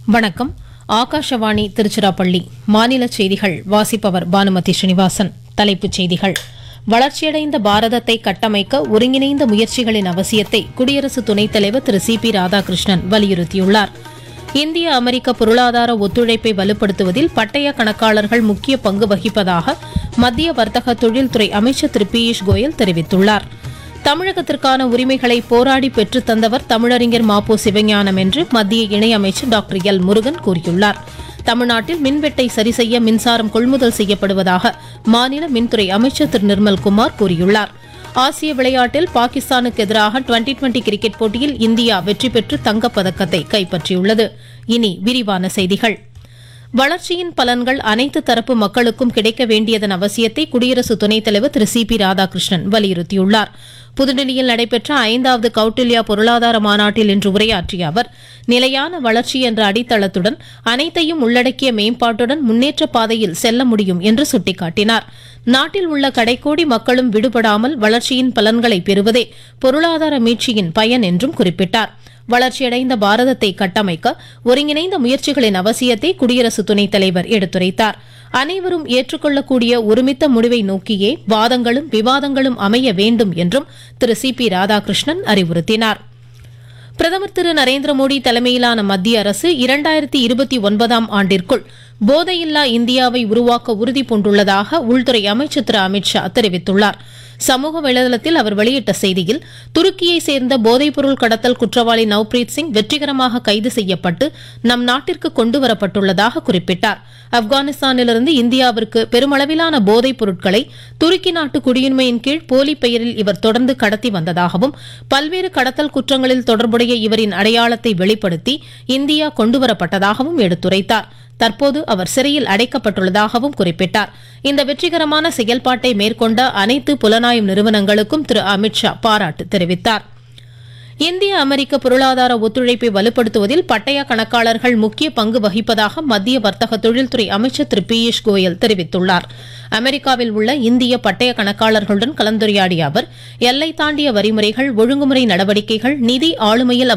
வணக்கம் ஆகாஷவாணி திருச்சிராப்பள்ளி மாநில செய்திகள் வாசிப்பவர் பானுமதி ஸ்ரீனிவாசன் தலைப்புச் செய்திகள் வளர்ச்சியடைந்த பாரதத்தை கட்டமைக்க ஒருங்கிணைந்த முயற்சிகளின் அவசியத்தை குடியரசு துணைத் தலைவர் திரு சி பி ராதாகிருஷ்ணன் வலியுறுத்தியுள்ளார் இந்திய அமெரிக்க பொருளாதார ஒத்துழைப்பை வலுப்படுத்துவதில் பட்டய கணக்காளர்கள் முக்கிய பங்கு வகிப்பதாக மத்திய வர்த்தக தொழில்துறை அமைச்சர் திரு பியூஷ் கோயல் தெரிவித்துள்ளார் தமிழகத்திற்கான உரிமைகளை போராடி பெற்றுத் தந்தவர் தமிழறிஞர் மாப்போ சிவஞானம் என்று மத்திய இணையமைச்சர் டாக்டர் எல் முருகன் கூறியுள்ளார் தமிழ்நாட்டில் மின்வெட்டை சரி செய்ய மின்சாரம் கொள்முதல் செய்யப்படுவதாக மாநில மின்துறை அமைச்சர் திரு நிர்மல்குமார் கூறியுள்ளார் ஆசிய விளையாட்டில் பாகிஸ்தானுக்கு எதிராக டுவெண்டி டுவெண்டி கிரிக்கெட் போட்டியில் இந்தியா வெற்றி பெற்று தங்கப் பதக்கத்தை கைப்பற்றியுள்ளது இனி விரிவான செய்திகள் வளர்ச்சியின் பலன்கள் அனைத்து தரப்பு மக்களுக்கும் கிடைக்க வேண்டியதன் அவசியத்தை குடியரசு துணைத் தலைவர் திரு சி பி ராதாகிருஷ்ணன் வலியுறுத்தியுள்ளார் புதுடில்லியில் நடைபெற்ற ஐந்தாவது கௌட்டில்யா பொருளாதார மாநாட்டில் இன்று உரையாற்றிய அவர் நிலையான வளர்ச்சி என்ற அடித்தளத்துடன் அனைத்தையும் உள்ளடக்கிய மேம்பாட்டுடன் முன்னேற்ற பாதையில் செல்ல முடியும் என்று சுட்டிக்காட்டினார் நாட்டில் உள்ள கடைக்கோடி மக்களும் விடுபடாமல் வளர்ச்சியின் பலன்களை பெறுவதே பொருளாதார மீட்சியின் பயன் என்றும் குறிப்பிட்டார் வளர்ச்சியடைந்த பாரதத்தை கட்டமைக்க ஒருங்கிணைந்த முயற்சிகளின் அவசியத்தை குடியரசு துணைத் தலைவர் எடுத்துரைத்தார் அனைவரும் ஏற்றுக்கொள்ளக்கூடிய ஒருமித்த முடிவை நோக்கியே வாதங்களும் விவாதங்களும் அமைய வேண்டும் என்றும் திரு சி பி ராதாகிருஷ்ணன் அறிவுறுத்தினார் பிரதமர் திரு நரேந்திர மோடி தலைமையிலான மத்திய அரசு இரண்டாயிரத்தி இருபத்தி ஒன்பதாம் ஆண்டிற்குள் போதையில்லா இந்தியாவை உருவாக்க உறுதி பூண்டுள்ளதாக உள்துறை அமைச்சர் திரு அமித்ஷா தெரிவித்துள்ளார் சமூக வலைதளத்தில் அவர் வெளியிட்ட செய்தியில் துருக்கியை சேர்ந்த போதைப்பொருள் கடத்தல் குற்றவாளி நவ்பிரீத் சிங் வெற்றிகரமாக கைது செய்யப்பட்டு நம் நாட்டிற்கு கொண்டுவரப்பட்டுள்ளதாக குறிப்பிட்டார் ஆப்கானிஸ்தானிலிருந்து இந்தியாவிற்கு பெருமளவிலான போதைப் பொருட்களை துருக்கி நாட்டு குடியுரிமையின் கீழ் போலி பெயரில் இவர் தொடர்ந்து கடத்தி வந்ததாகவும் பல்வேறு கடத்தல் குற்றங்களில் தொடர்புடைய இவரின் அடையாளத்தை வெளிப்படுத்தி இந்தியா கொண்டுவரப்பட்டதாகவும் எடுத்துரைத்தார் தற்போது அவர் சிறையில் அடைக்கப்பட்டுள்ளதாகவும் குறிப்பிட்டார் இந்த வெற்றிகரமான செயல்பாட்டை மேற்கொண்ட அனைத்து புலனாய்வு நிறுவனங்களுக்கும் திரு அமித்ஷா பாராட்டு தெரிவித்தார் இந்திய அமெரிக்க பொருளாதார ஒத்துழைப்பை வலுப்படுத்துவதில் பட்டய கணக்காளர்கள் முக்கிய பங்கு வகிப்பதாக மத்திய வர்த்தக தொழில்துறை அமைச்சர் திரு பியூஷ் கோயல் தெரிவித்துள்ளார் அமெரிக்காவில் உள்ள இந்திய பட்டய கணக்காளர்களுடன் கலந்துரையாடிய அவர் எல்லை தாண்டிய வரிமுறைகள் ஒழுங்குமுறை நடவடிக்கைகள் நிதி ஆளுமையில்